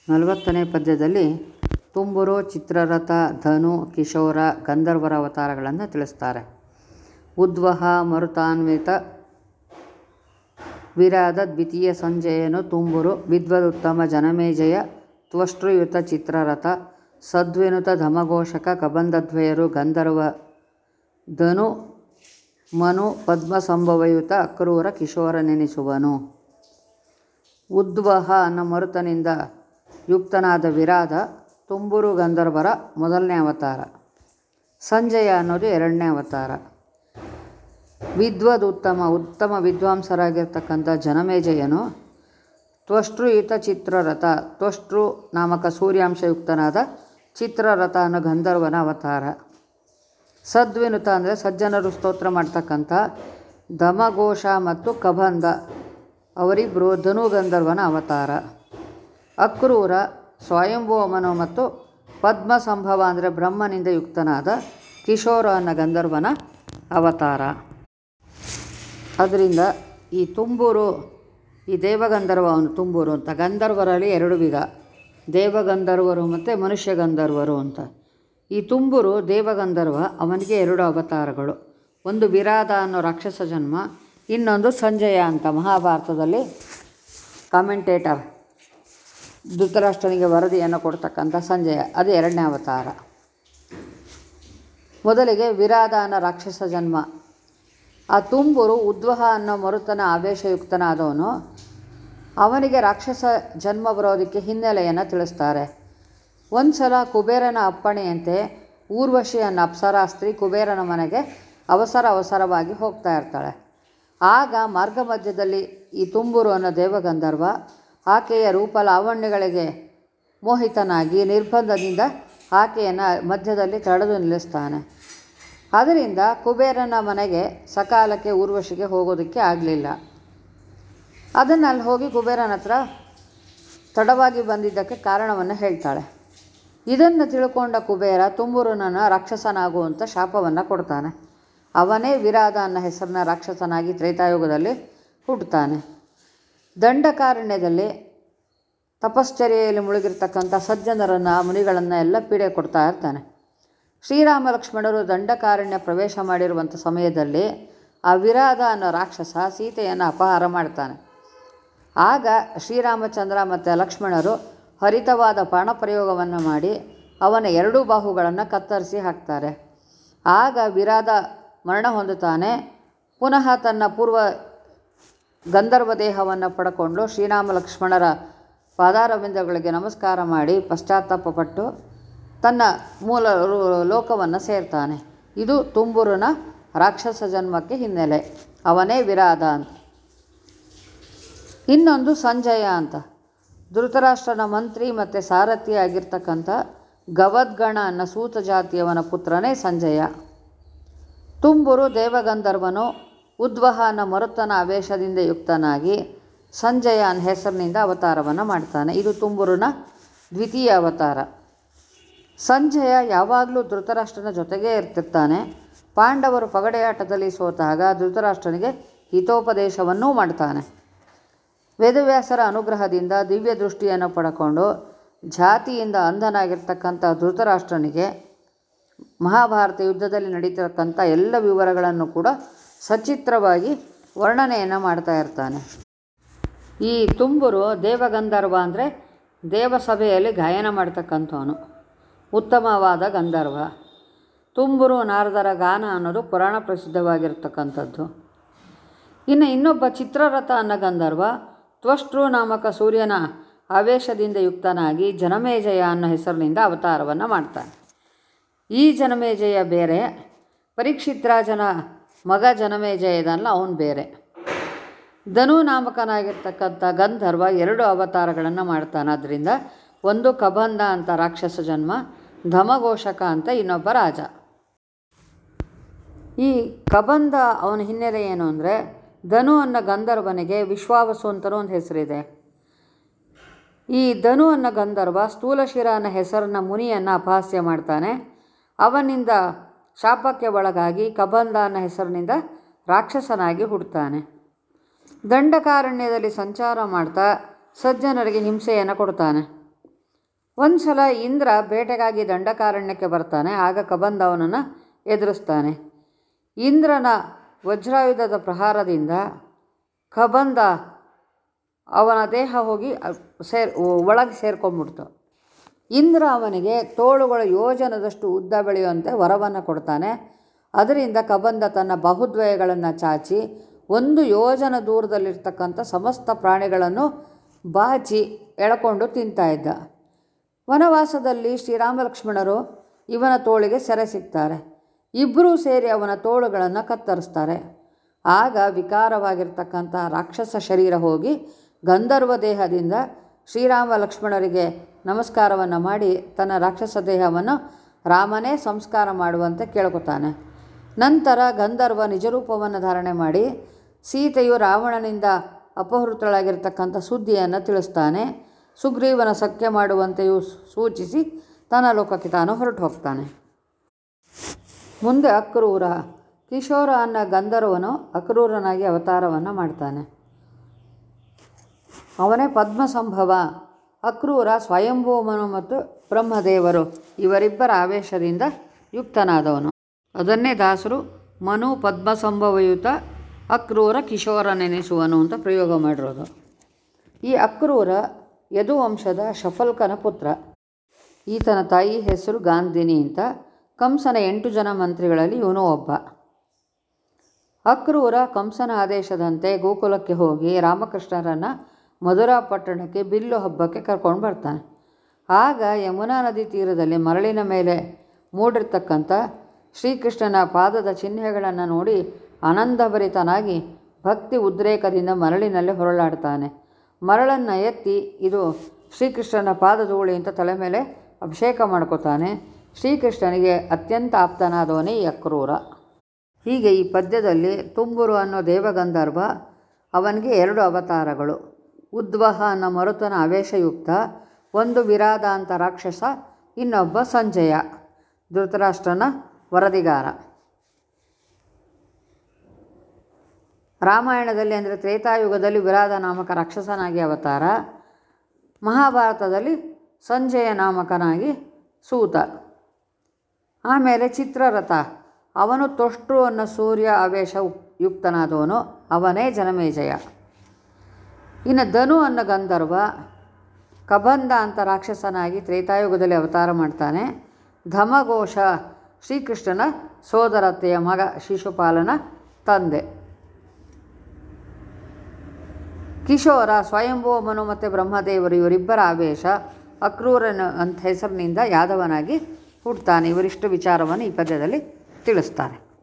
ನಲವತ್ತನೇ ಪದ್ಯದಲ್ಲಿ ತುಂಬುರು ಚಿತ್ರರಥ ಧನು ಕಿಶೋರ ಗಂಧರ್ವರ ಅವತಾರಗಳನ್ನು ತಿಳಿಸ್ತಾರೆ ಉದ್ವಹ ಮರುತಾನ್ವಿತ ವಿರಾದ ದ್ವಿತೀಯ ಸಂಜಯನು ತುಂಬುರು ವಿದ್ವದುತ್ತಮ ಜನಮೇಜಯ ತ್ವಷ್ಟೃಯುತ ಚಿತ್ರರಥ ಸದ್ವಿನುತ ಧಮಘೋಷಕ ಕಬಂಧದ್ವಯರು ಗಂಧರ್ವ ಧನು ಮನು ಪದ್ಮಸಂಭವಯುತ ಅಕ್ರೂರ ಕಿಶೋರ ನೆನೆಸುವನು ಉದ್ವಹ ಅನ್ನೋ ಮರುತನಿಂದ ಯುಕ್ತನಾದ ವಿರಾದ ತುಂಬುರು ಗಂಧರ್ವರ ಮೊದಲನೇ ಅವತಾರ ಸಂಜಯ ಅನ್ನೋದು ಎರಡನೇ ಅವತಾರ ವಿದ್ವದ್ ಉತ್ತಮ ಉತ್ತಮ ವಿದ್ವಾಂಸರಾಗಿರ್ತಕ್ಕಂಥ ಜನಮೇಜಯನು ತ್ವಷ್ಟೃಯುತ ಚಿತ್ರರಥ ತ್ವಷ್ಟೃ ನಾಮಕ ಸೂರ್ಯಾಂಶಯುಕ್ತನಾದ ಚಿತ್ರರಥ ಅನ್ನೋ ಗಂಧರ್ವನ ಅವತಾರ ಸದ್ವಿನುತ ಅಂದರೆ ಸಜ್ಜನರು ಸ್ತೋತ್ರ ಮಾಡ್ತಕ್ಕಂಥ ಧಮಘೋಷ ಮತ್ತು ಕಬಂಧ ಅವರಿಬ್ಬರು ಧನುಗಂಧರ್ವನ ಅವತಾರ ಅಕ್ರೂರ ಸ್ವಯಂಭೂಮನು ಮತ್ತು ಪದ್ಮ ಸಂಭವ ಅಂದರೆ ಬ್ರಹ್ಮನಿಂದ ಯುಕ್ತನಾದ ಕಿಶೋರ ಅನ್ನೋ ಗಂಧರ್ವನ ಅವತಾರ ಅದರಿಂದ ಈ ತುಂಬೂರು ಈ ದೇವಗಂಧರ್ವ ಅವನು ತುಂಬೂರು ಅಂತ ಗಂಧರ್ವರಲ್ಲಿ ಎರಡು ವಿಧ ದೇವಗಂಧರ್ವರು ಮತ್ತು ಮನುಷ್ಯ ಗಂಧರ್ವರು ಅಂತ ಈ ತುಂಬೂರು ದೇವಗಂಧರ್ವ ಅವನಿಗೆ ಎರಡು ಅವತಾರಗಳು ಒಂದು ವಿರಾದ ಅನ್ನೋ ರಾಕ್ಷಸ ಜನ್ಮ ಇನ್ನೊಂದು ಸಂಜಯ ಅಂತ ಮಹಾಭಾರತದಲ್ಲಿ ಕಾಮೆಂಟೇಟರ್ ಧೃತರಾಷ್ಟ್ರನಿಗೆ ವರದಿಯನ್ನು ಕೊಡ್ತಕ್ಕಂಥ ಸಂಜಯ ಅದು ಎರಡನೇ ಅವತಾರ ಮೊದಲಿಗೆ ವಿರಾದ ಅನ್ನೋ ರಾಕ್ಷಸ ಜನ್ಮ ಆ ತುಂಬುರು ಉದ್ವಹ ಅನ್ನೋ ಮರುತನ ಆವೇಶಯುಕ್ತನಾದವನು ಅವನಿಗೆ ರಾಕ್ಷಸ ಜನ್ಮ ಬರೋದಕ್ಕೆ ಹಿನ್ನೆಲೆಯನ್ನು ತಿಳಿಸ್ತಾರೆ ಒಂದು ಸಲ ಕುಬೇರನ ಅಪ್ಪಣೆಯಂತೆ ಊರ್ವಶಿ ಅನ್ನೋ ಅಪ್ಸರಾ ಸ್ತ್ರೀ ಕುಬೇರನ ಮನೆಗೆ ಅವಸರ ಅವಸರವಾಗಿ ಹೋಗ್ತಾ ಇರ್ತಾಳೆ ಆಗ ಮಾರ್ಗ ಮಧ್ಯದಲ್ಲಿ ಈ ತುಂಬೂರು ಅನ್ನೋ ದೇವಗಂಧರ್ವ ಆಕೆಯ ರೂಪ ಲಾವಣ್ಯಗಳಿಗೆ ಮೋಹಿತನಾಗಿ ನಿರ್ಬಂಧದಿಂದ ಆಕೆಯನ್ನು ಮಧ್ಯದಲ್ಲಿ ತಡೆದು ನಿಲ್ಲಿಸ್ತಾನೆ ಅದರಿಂದ ಕುಬೇರನ ಮನೆಗೆ ಸಕಾಲಕ್ಕೆ ಊರ್ವಶಿಗೆ ಹೋಗೋದಕ್ಕೆ ಆಗಲಿಲ್ಲ ಅದನ್ನು ಅಲ್ಲಿ ಹೋಗಿ ಕುಬೇರನ ಹತ್ರ ತಡವಾಗಿ ಬಂದಿದ್ದಕ್ಕೆ ಕಾರಣವನ್ನು ಹೇಳ್ತಾಳೆ ಇದನ್ನು ತಿಳ್ಕೊಂಡ ಕುಬೇರ ತುಂಬೂರನನ್ನು ರಾಕ್ಷಸನಾಗುವಂಥ ಶಾಪವನ್ನು ಕೊಡ್ತಾನೆ ಅವನೇ ವಿರಾದ ಅನ್ನೋ ಹೆಸರಿನ ರಾಕ್ಷಸನಾಗಿ ತ್ರೇತಾಯುಗದಲ್ಲಿ ಹುಟ್ಟುತ್ತಾನೆ ದಂಡಕಾರಣ್ಯದಲ್ಲಿ ತಪಶ್ಚರ್ಯೆಯಲ್ಲಿ ಮುಳುಗಿರ್ತಕ್ಕಂಥ ಸಜ್ಜನರನ್ನು ಮುನಿಗಳನ್ನು ಎಲ್ಲ ಪೀಡೆ ಕೊಡ್ತಾ ಇರ್ತಾನೆ ಶ್ರೀರಾಮ ಲಕ್ಷ್ಮಣರು ದಂಡಕಾರಣ್ಯ ಪ್ರವೇಶ ಮಾಡಿರುವಂಥ ಸಮಯದಲ್ಲಿ ಆ ವಿರಾದ ಅನ್ನೋ ರಾಕ್ಷಸ ಸೀತೆಯನ್ನು ಅಪಹಾರ ಮಾಡ್ತಾನೆ ಆಗ ಶ್ರೀರಾಮಚಂದ್ರ ಮತ್ತು ಲಕ್ಷ್ಮಣರು ಹರಿತವಾದ ಬಾಣಪ್ರಯೋಗವನ್ನು ಮಾಡಿ ಅವನ ಎರಡೂ ಬಾಹುಗಳನ್ನು ಕತ್ತರಿಸಿ ಹಾಕ್ತಾರೆ ಆಗ ವಿರಾದ ಮರಣ ಹೊಂದುತ್ತಾನೆ ಪುನಃ ತನ್ನ ಪೂರ್ವ ಗಂಧರ್ವ ದೇಹವನ್ನು ಪಡ್ಕೊಂಡು ಶ್ರೀರಾಮ ಲಕ್ಷ್ಮಣರ ಪಾದಾರವಿಂದಗಳಿಗೆ ನಮಸ್ಕಾರ ಮಾಡಿ ಪಶ್ಚಾತ್ತಾಪಪಟ್ಟು ತನ್ನ ಮೂಲ ಲೋಕವನ್ನು ಸೇರ್ತಾನೆ ಇದು ತುಂಬುರುನ ರಾಕ್ಷಸ ಜನ್ಮಕ್ಕೆ ಹಿನ್ನೆಲೆ ಅವನೇ ವಿರಾದ ಅಂತ ಇನ್ನೊಂದು ಸಂಜಯ ಅಂತ ಧೃತರಾಷ್ಟ್ರನ ಮಂತ್ರಿ ಮತ್ತು ಸಾರಥಿ ಆಗಿರ್ತಕ್ಕಂಥ ಗವದ್ಗಣ ಅನ್ನೋ ಸೂತ ಜಾತಿಯವನ ಪುತ್ರನೇ ಸಂಜಯ ತುಂಬುರು ದೇವಗಂಧರ್ವನು ಉದ್ವಹ ಅನ್ನೋ ಮರುತನ ಆವೇಶದಿಂದ ಯುಕ್ತನಾಗಿ ಸಂಜಯ ಅನ್ನೋ ಹೆಸರಿನಿಂದ ಅವತಾರವನ್ನು ಮಾಡ್ತಾನೆ ಇದು ತುಂಬುರುನ ದ್ವಿತೀಯ ಅವತಾರ ಸಂಜಯ ಯಾವಾಗಲೂ ಧೃತರಾಷ್ಟ್ರನ ಜೊತೆಗೇ ಇರ್ತಿರ್ತಾನೆ ಪಾಂಡವರು ಪಗಡೆಯಾಟದಲ್ಲಿ ಸೋತಾಗ ಧೃತರಾಷ್ಟ್ರನಿಗೆ ಹಿತೋಪದೇಶವನ್ನೂ ಮಾಡ್ತಾನೆ ವೇದವ್ಯಾಸರ ಅನುಗ್ರಹದಿಂದ ದಿವ್ಯ ದೃಷ್ಟಿಯನ್ನು ಪಡ್ಕೊಂಡು ಜಾತಿಯಿಂದ ಅಂಧನಾಗಿರ್ತಕ್ಕಂಥ ಧೃತರಾಷ್ಟ್ರನಿಗೆ ಮಹಾಭಾರತ ಯುದ್ಧದಲ್ಲಿ ನಡೀತಿರತಕ್ಕಂಥ ಎಲ್ಲ ವಿವರಗಳನ್ನು ಕೂಡ ಸಚಿತ್ರವಾಗಿ ವರ್ಣನೆಯನ್ನು ಮಾಡ್ತಾ ಇರ್ತಾನೆ ಈ ತುಂಬುರು ದೇವಗಂಧರ್ವ ಅಂದರೆ ದೇವಸಭೆಯಲ್ಲಿ ಗಾಯನ ಮಾಡ್ತಕ್ಕಂಥವನು ಉತ್ತಮವಾದ ಗಂಧರ್ವ ತುಂಬುರು ನಾರದರ ಗಾನ ಅನ್ನೋದು ಪುರಾಣ ಪ್ರಸಿದ್ಧವಾಗಿರ್ತಕ್ಕಂಥದ್ದು ಇನ್ನು ಇನ್ನೊಬ್ಬ ಚಿತ್ರರಥ ಅನ್ನೋ ಗಂಧರ್ವ ತ್ವಷ್ಟೃ ನಾಮಕ ಸೂರ್ಯನ ಆವೇಶದಿಂದ ಯುಕ್ತನಾಗಿ ಜನಮೇಜಯ ಅನ್ನೋ ಹೆಸರಿನಿಂದ ಅವತಾರವನ್ನು ಮಾಡ್ತಾನೆ ಈ ಜನಮೇಜಯ ಬೇರೆ ಪರೀಕ್ಷಿತ್ರಾಜನ ಮಗ ಜನಮೇಜಯ ಇದಲ್ಲ ಅವನು ಬೇರೆ ಧನು ನಾಮಕನಾಗಿರ್ತಕ್ಕಂಥ ಗಂಧರ್ವ ಎರಡು ಅವತಾರಗಳನ್ನು ಮಾಡ್ತಾನೆ ಅದರಿಂದ ಒಂದು ಕಬಂಧ ಅಂತ ರಾಕ್ಷಸ ಜನ್ಮ ಧಮಘೋಷಕ ಅಂತ ಇನ್ನೊಬ್ಬ ರಾಜ ಈ ಕಬಂಧ ಅವನ ಹಿನ್ನೆಲೆ ಏನು ಅಂದರೆ ಧನು ಅನ್ನೋ ಗಂಧರ್ವನಿಗೆ ವಿಶ್ವಾವಸು ಅಂತಲೂ ಒಂದು ಹೆಸರಿದೆ ಈ ಧನು ಅನ್ನೋ ಗಂಧರ್ವ ಸ್ಥೂಲಶಿರ ಅನ್ನೋ ಹೆಸರನ್ನ ಮುನಿಯನ್ನು ಅಪಹಾಸ್ಯ ಮಾಡ್ತಾನೆ ಅವನಿಂದ ಶಾಪಕ್ಕೆ ಒಳಗಾಗಿ ಕಬಂಧ ಅನ್ನೋ ಹೆಸರಿನಿಂದ ರಾಕ್ಷಸನಾಗಿ ಹುಡ್ತಾನೆ ದಂಡಕಾರಣ್ಯದಲ್ಲಿ ಸಂಚಾರ ಮಾಡ್ತಾ ಸಜ್ಜನರಿಗೆ ಹಿಂಸೆಯನ್ನು ಕೊಡ್ತಾನೆ ಒಂದು ಸಲ ಇಂದ್ರ ಬೇಟೆಗಾಗಿ ದಂಡಕಾರಣ್ಯಕ್ಕೆ ಬರ್ತಾನೆ ಆಗ ಕಬಂದ ಅವನನ್ನು ಎದುರಿಸ್ತಾನೆ ಇಂದ್ರನ ವಜ್ರಾಯುಧದ ಪ್ರಹಾರದಿಂದ ಕಬಂದ ಅವನ ದೇಹ ಹೋಗಿ ಸೇರ್ ಒಳಗೆ ಸೇರ್ಕೊಂಡ್ಬಿಡ್ತು ಇಂದ್ರ ಅವನಿಗೆ ತೋಳುಗಳ ಯೋಜನದಷ್ಟು ಉದ್ದ ಬೆಳೆಯುವಂತೆ ವರವನ್ನು ಕೊಡ್ತಾನೆ ಅದರಿಂದ ಕಬಂದ ತನ್ನ ಬಹುದ್ವಯಗಳನ್ನು ಚಾಚಿ ಒಂದು ಯೋಜನ ದೂರದಲ್ಲಿರ್ತಕ್ಕಂಥ ಸಮಸ್ತ ಪ್ರಾಣಿಗಳನ್ನು ಬಾಚಿ ಎಳ್ಕೊಂಡು ತಿಂತಾ ಇದ್ದ ವನವಾಸದಲ್ಲಿ ಶ್ರೀರಾಮ ಲಕ್ಷ್ಮಣರು ಇವನ ತೋಳಿಗೆ ಸೆರೆ ಸಿಗ್ತಾರೆ ಇಬ್ಬರೂ ಸೇರಿ ಅವನ ತೋಳುಗಳನ್ನು ಕತ್ತರಿಸ್ತಾರೆ ಆಗ ವಿಕಾರವಾಗಿರ್ತಕ್ಕಂಥ ರಾಕ್ಷಸ ಶರೀರ ಹೋಗಿ ಗಂಧರ್ವ ದೇಹದಿಂದ ಶ್ರೀರಾಮ ಲಕ್ಷ್ಮಣರಿಗೆ ನಮಸ್ಕಾರವನ್ನು ಮಾಡಿ ತನ್ನ ರಾಕ್ಷಸ ದೇಹವನ್ನು ರಾಮನೇ ಸಂಸ್ಕಾರ ಮಾಡುವಂತೆ ಕೇಳ್ಕೊತಾನೆ ನಂತರ ಗಂಧರ್ವ ನಿಜರೂಪವನ್ನು ಧಾರಣೆ ಮಾಡಿ ಸೀತೆಯು ರಾವಣನಿಂದ ಅಪಹೃತಳಾಗಿರ್ತಕ್ಕಂಥ ಸುದ್ದಿಯನ್ನು ತಿಳಿಸ್ತಾನೆ ಸುಗ್ರೀವನ ಸಖ್ಯ ಮಾಡುವಂತೆಯೂ ಸೂಚಿಸಿ ತನ್ನ ಲೋಕಕ್ಕೆ ತಾನು ಹೊರಟು ಹೋಗ್ತಾನೆ ಮುಂದೆ ಅಕ್ರೂರ ಕಿಶೋರ ಅನ್ನೋ ಗಂಧರ್ವನು ಅಕ್ರೂರನಾಗಿ ಅವತಾರವನ್ನು ಮಾಡ್ತಾನೆ ಅವನೇ ಪದ್ಮಸಂಭವ ಅಕ್ರೂರ ಸ್ವಯಂಭೂಮನು ಮತ್ತು ಬ್ರಹ್ಮದೇವರು ಇವರಿಬ್ಬರ ಆವೇಶದಿಂದ ಯುಕ್ತನಾದವನು ಅದನ್ನೇ ದಾಸರು ಮನು ಪದ್ಮಸಂಭವಯುತ ಅಕ್ರೂರ ಕಿಶೋರ ನೆನೆಸುವನು ಅಂತ ಪ್ರಯೋಗ ಮಾಡಿರೋದು ಈ ಅಕ್ರೂರ ಯದುವಂಶದ ಶಫಲ್ಕನ ಪುತ್ರ ಈತನ ತಾಯಿ ಹೆಸರು ಗಾಂಧಿನಿ ಅಂತ ಕಂಸನ ಎಂಟು ಜನ ಮಂತ್ರಿಗಳಲ್ಲಿ ಇವನು ಒಬ್ಬ ಅಕ್ರೂರ ಕಂಸನ ಆದೇಶದಂತೆ ಗೋಕುಲಕ್ಕೆ ಹೋಗಿ ರಾಮಕೃಷ್ಣರನ್ನು ಮಧುರಾ ಪಟ್ಟಣಕ್ಕೆ ಬಿಲ್ಲು ಹಬ್ಬಕ್ಕೆ ಕರ್ಕೊಂಡು ಬರ್ತಾನೆ ಆಗ ಯಮುನಾ ನದಿ ತೀರದಲ್ಲಿ ಮರಳಿನ ಮೇಲೆ ಮೂಡಿರ್ತಕ್ಕಂಥ ಶ್ರೀಕೃಷ್ಣನ ಪಾದದ ಚಿಹ್ನೆಗಳನ್ನು ನೋಡಿ ಆನಂದಭರಿತನಾಗಿ ಭಕ್ತಿ ಉದ್ರೇಕದಿಂದ ಮರಳಿನಲ್ಲಿ ಹೊರಳಾಡ್ತಾನೆ ಮರಳನ್ನು ಎತ್ತಿ ಇದು ಶ್ರೀಕೃಷ್ಣನ ಪಾದಧೂಳಿ ಅಂತ ತಲೆ ಮೇಲೆ ಅಭಿಷೇಕ ಮಾಡ್ಕೋತಾನೆ ಶ್ರೀಕೃಷ್ಣನಿಗೆ ಅತ್ಯಂತ ಆಪ್ತನಾದವನೇ ಈ ಅಕ್ರೂರ ಹೀಗೆ ಈ ಪದ್ಯದಲ್ಲಿ ತುಂಬುರು ಅನ್ನೋ ದೇವಗಂಧರ್ವ ಅವನಿಗೆ ಎರಡು ಅವತಾರಗಳು ಉದ್ವಹ ಅನ್ನೋ ಮರುತನ ಆವೇಶಯುಕ್ತ ಒಂದು ವಿರಾದ ಅಂತ ರಾಕ್ಷಸ ಇನ್ನೊಬ್ಬ ಸಂಜಯ ಧೃತರಾಷ್ಟ್ರನ ವರದಿಗಾರ ರಾಮಾಯಣದಲ್ಲಿ ಅಂದರೆ ತ್ರೇತಾಯುಗದಲ್ಲಿ ವಿರಾದ ನಾಮಕ ರಾಕ್ಷಸನಾಗಿ ಅವತಾರ ಮಹಾಭಾರತದಲ್ಲಿ ಸಂಜಯ ನಾಮಕನಾಗಿ ಸೂತ ಆಮೇಲೆ ಚಿತ್ರರಥ ಅವನು ತೊಷ್ಟ್ರು ಅನ್ನೋ ಸೂರ್ಯ ಆವೇಶ ಯುಕ್ತನಾದವನು ಅವನೇ ಜನಮೇಜಯ ಇನ್ನು ಧನು ಅನ್ನೋ ಗಂಧರ್ವ ಕಬಂಧ ಅಂತ ರಾಕ್ಷಸನಾಗಿ ತ್ರೇತಾಯುಗದಲ್ಲಿ ಅವತಾರ ಮಾಡ್ತಾನೆ ಧಮಘೋಷ ಶ್ರೀಕೃಷ್ಣನ ಸೋದರತೆಯ ಮಗ ಶಿಶುಪಾಲನ ತಂದೆ ಕಿಶೋರ ಸ್ವಯಂಭೂಮನು ಮತ್ತು ಬ್ರಹ್ಮದೇವರು ಇವರಿಬ್ಬರ ಆವೇಶ ಅಕ್ರೂರನ ಅಂತ ಹೆಸರಿನಿಂದ ಯಾದವನಾಗಿ ಹುಟ್ಟುತ್ತಾನೆ ಇವರಿಷ್ಟು ವಿಚಾರವನ್ನು ಈ ಪದ್ಯದಲ್ಲಿ ತಿಳಿಸ್ತಾರೆ